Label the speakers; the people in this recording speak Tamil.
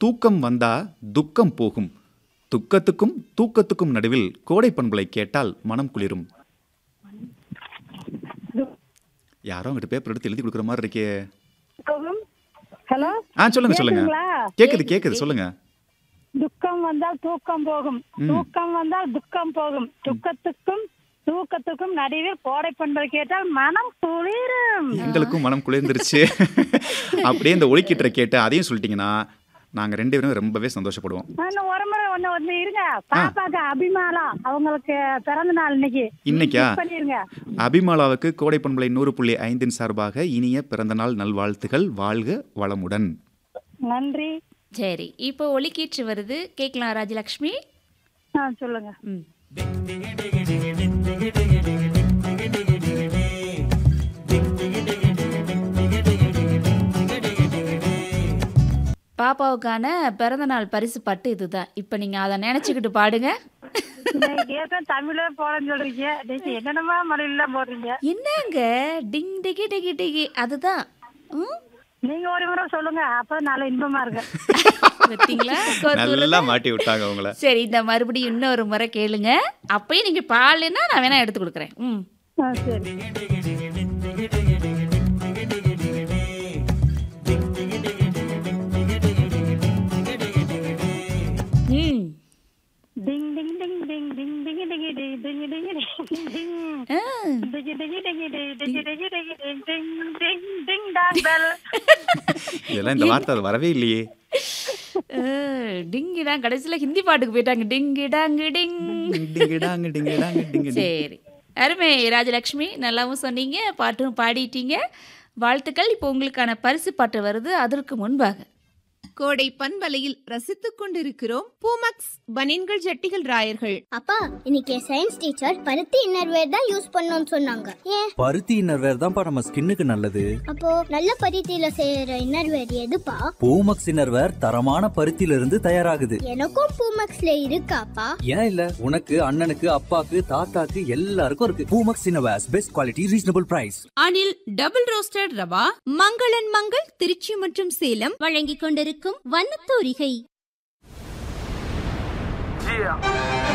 Speaker 1: தூக்கம் வந்தா துக்கம் போகும் துக்கத்துக்கும் தூக்கத்துக்கும் நடுவில் கோடை பண்பலை கேட்டால் மனம் குளிரும் யாரோ அங்கிட்ட பேப்பர் எடுத்து எழுதி கொடுக்குற மாதிரி இருக்கே
Speaker 2: ஹலோ
Speaker 1: ஆ சொல்லுங்க சொல்லுங்க
Speaker 2: கேக்குதுங்களா?
Speaker 1: கேக்குது கேக்குது சொல்லுங்க
Speaker 2: துக்கம் வந்தால் தூக்கம் போகும் தூக்கம் வந்தால் துக்கம் போகும் துக்கத்துக்கும் தூக்கத்துக்கும் நடுவில் கோடை பண்பது கேட்டால் மனம் குளிரும்
Speaker 1: எங்களுக்கும் மனம் குளிர்ந்துருச்சு அப்படியே இந்த ஒலிக்கிட்ட கேட்டு அதையும் சொல்லிட்டீங்கன்னா நாங்க ரெண்டு பேரும் ரொம்பவே சந்தோஷப்படுவோம்
Speaker 2: இன்னும் ஒரு முறை ஒண்ணு வந்து இருங்க பாப்பாக்கு அபிமாலா அவங்களுக்கு பிறந்த நாள் இன்னைக்கு
Speaker 1: இன்னைக்கா
Speaker 2: Miss பண்ணிருங்க
Speaker 1: அபிமாலாவுக்கு கோடை பண்பலை நூறு புள்ளி ஐந்தின் சார்பாக இனிய பிறந்தநாள் நல்வாழ்த்துகள் வாழ்க வளமுடன்
Speaker 2: நன்றி
Speaker 3: சரி இப்போ ஒலிக்கீற்று வருது கேட்கலாம் ராஜலக்ஷ்மி
Speaker 2: ஆ சொல்லுங்க
Speaker 3: ம் பாப்பாவுக்கான பிறந்தநாள் பரிசு பட்டு இதுதான் இப்போ நீங்கள் அதை நினச்சிக்கிட்டு பாடுங்க
Speaker 2: இன்னைக்கு ஏற்கனவே தமிழே போடன்னு சொல்றீங்க நீங்க என்னென்னமா மொழியில போடுறீங்க
Speaker 3: என்னங்க டிங் டிகி டிகி டிகி அதுதான் ம்
Speaker 2: நீங்க ஒரு முறை சொல்லுங்க அப்ப நல்ல இன்பமா இருக்கு
Speaker 3: பார்த்தீங்களா கோர்த்தூர்ல
Speaker 1: நல்லா மாட்டி விட்டாங்க உங்களை
Speaker 3: சரி இந்த மறுபடியும் இன்னொரு முறை கேளுங்க அப்பயும் நீங்கள் பாடலைன்னா நான் வேணா எடுத்து கொடுக்குறேன் ம்
Speaker 2: ஆ, சரி
Speaker 3: ம்
Speaker 2: ding ding ding ding ding ding ding ding ding ding ding ding
Speaker 3: ஆ,
Speaker 2: டிங்கி டிங்கி டிங்கி டி, டிங்கி டிங்கி டிங்கி டி, ding ding ding dong bell
Speaker 1: இதெல்லாம் இந்த வார்த்தை அது வரவே இல்லையே
Speaker 3: ஆ, டிங்கி தான் கடைசியில் ஹிந்தி பாட்டுக்கு போயிட்டாங்க டிங்கி டாங்கு டிங்
Speaker 1: டிங்கிடாங்க டிங்கிடாங்க டிங்கிடி.
Speaker 3: சரி அருமை ராஜலக்ஷ்மி நல்லாவும் சொன்னீங்க பாட்டும் பாடிட்டீங்க வாழ்த்துக்கள் இப்போ உங்களுக்கான பரிசு பாட்டு வருது அதற்கு முன்பாக
Speaker 4: கோடை பண்பலையில் ரசித்துக் கொண்டிருக்கிறோம் பூமக்ஸ் பனின்கள் ஜட்டிகள் ராயர்கள்
Speaker 5: அப்பா இன்னைக்கு சயின்ஸ் டீச்சர் பருத்தி இன்னர்வேர் தான் யூஸ் பண்ணணும்னு சொன்னாங்க ஏன்
Speaker 6: பருத்தி இன்னர்வேர் தான்ப்பா நம்ம ஸ்கின்னுக்கு நல்லது
Speaker 5: அப்போ நல்ல பருத்தியில செய்யற இன்னர்வேர் எதுப்பா
Speaker 6: பூமக்ஸ் இன்னர்வேர் தரமான பருத்தியில இருந்து தயாராகுது
Speaker 5: எனக்கும் பூமக்ஸ்ல இருக்காப்பா
Speaker 6: ஏன் இல்ல உனக்கு அண்ணனுக்கு அப்பாக்கு தாத்தாக்கு எல்லாருக்கும் இருக்கு Poomex innerwears best quality reasonable price
Speaker 4: Anil double roasted rava மங்களன் மங்கள் திருச்சி மற்றும் சேலம்
Speaker 5: வழங்கிக் கொண்டிருக்கும் வண்ணத்தூரிகை
Speaker 7: Yeah.